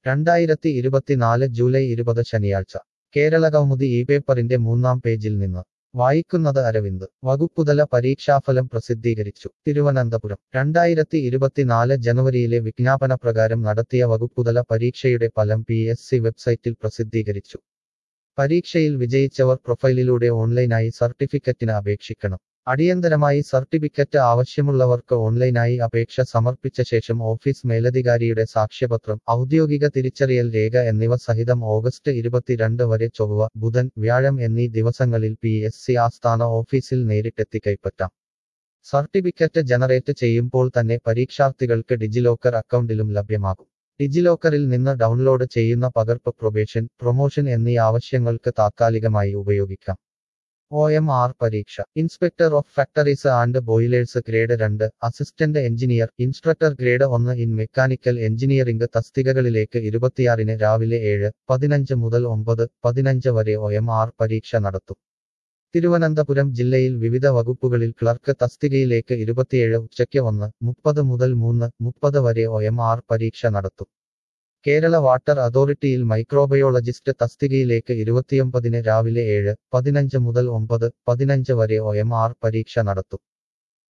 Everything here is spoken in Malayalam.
രണ്ടായിരത്തി ഇരുപത്തിനാല് ജൂലൈ ഇരുപത് ശനിയാഴ്ച കേരള കൗമുദി ഈ പേപ്പറിന്റെ മൂന്നാം പേജിൽ നിന്ന് വായിക്കുന്നത് അരവിന്ദ് വകുപ്പുതല പരീക്ഷാഫലം പ്രസിദ്ധീകരിച്ചു തിരുവനന്തപുരം രണ്ടായിരത്തി ഇരുപത്തിനാല് ജനുവരിയിലെ വിജ്ഞാപന പ്രകാരം നടത്തിയ വകുപ്പുതല പരീക്ഷയുടെ ഫലം പി എസ് സി വെബ്സൈറ്റിൽ പ്രസിദ്ധീകരിച്ചു പരീക്ഷയിൽ വിജയിച്ചവർ പ്രൊഫൈലിലൂടെ ഓൺലൈനായി സർട്ടിഫിക്കറ്റിന് അപേക്ഷിക്കണം അടിയന്തരമായി സർട്ടിഫിക്കറ്റ് ആവശ്യമുള്ളവർക്ക് ഓൺലൈനായി അപേക്ഷ സമർപ്പിച്ച ശേഷം ഓഫീസ് മേലധികാരിയുടെ സാക്ഷ്യപത്രം ഔദ്യോഗിക തിരിച്ചറിയൽ രേഖ എന്നിവ സഹിതം ഓഗസ്റ്റ് ഇരുപത്തിരണ്ട് വരെ ചൊവ്വ ബുധൻ വ്യാഴം എന്നീ ദിവസങ്ങളിൽ പി എസ് സി ആസ്ഥാന ഓഫീസിൽ നേരിട്ടെത്തി കൈപ്പറ്റാം സർട്ടിഫിക്കറ്റ് ജനറേറ്റ് ചെയ്യുമ്പോൾ തന്നെ പരീക്ഷാർത്ഥികൾക്ക് ഡിജിലോക്കർ അക്കൗണ്ടിലും ലഭ്യമാകും ഡിജിലോക്കറിൽ നിന്ന് ഡൗൺലോഡ് ചെയ്യുന്ന പകർപ്പ് പ്രൊബേഷൻ പ്രൊമോഷൻ എന്നീ ആവശ്യങ്ങൾക്ക് താത്കാലികമായി ഉപയോഗിക്കാം ഒ എം ആർ പരീക്ഷ inspector of factories and boilers grade രണ്ട് അസിസ്റ്റന്റ് എഞ്ചിനീയർ ഇൻസ്ട്രക്ടർ ഗ്രേഡ് ഒന്ന് ഇൻ മെക്കാനിക്കൽ എഞ്ചിനീയറിംഗ് തസ്തികകളിലേക്ക് ഇരുപത്തിയാറിന് രാവിലെ ഏഴ് പതിനഞ്ച് മുതൽ ഒമ്പത് പതിനഞ്ച് വരെ ഒ എം ആർ പരീക്ഷ നടത്തും തിരുവനന്തപുരം ജില്ലയിൽ വിവിധ വകുപ്പുകളിൽ ക്ലർക്ക് തസ്തികയിലേക്ക് ഇരുപത്തിയേഴ് ഉച്ചയ്ക്ക് ഒന്ന് മുപ്പത് മുതൽ മൂന്ന് മുപ്പത് വരെ ഒ എം ആർ പരീക്ഷ നടത്തും കേരള വാട്ടർ അതോറിറ്റിയിൽ മൈക്രോബയോളജിസ്റ്റ് തസ്തികയിലേക്ക് ഇരുപത്തിയൊമ്പതിന് രാവിലെ ഏഴ് പതിനഞ്ച് മുതൽ ഒമ്പത് പതിനഞ്ച് വരെ ഒ എം ആർ പരീക്ഷ നടത്തും